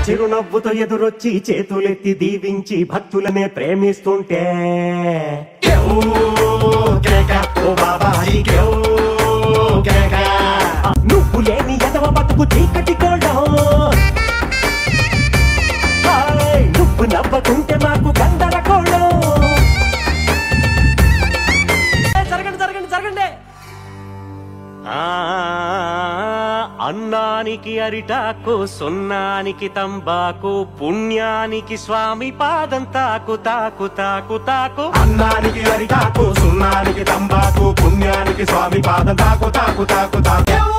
చిరునవ్వుతో ఎదురొచ్చి చేతులెత్తి దీవించి భక్తులనే ప్రేమిస్తుంటే కేవ్ కేక, ఓ బాబాజీ కేవ్ కేక. నువ్వు లేని ఎదవ బతుకు చీకటి కోడం హాయ్, నువ్వు నవ్వకుంటే మాకు గందరగోళం జరగండి జరగండి జరగండి ఆ, అన్నానికి అరిటాకు సున్నానికి తంబాకు పుణ్యానికి స్వామి పాదం తాకు తాకు తాకు తాకు అన్నానికి అరిటాకు సున్నానికి తంబాకు పుణ్యానికి స్వామి పాదం తాకు తాకు తాకు తాకు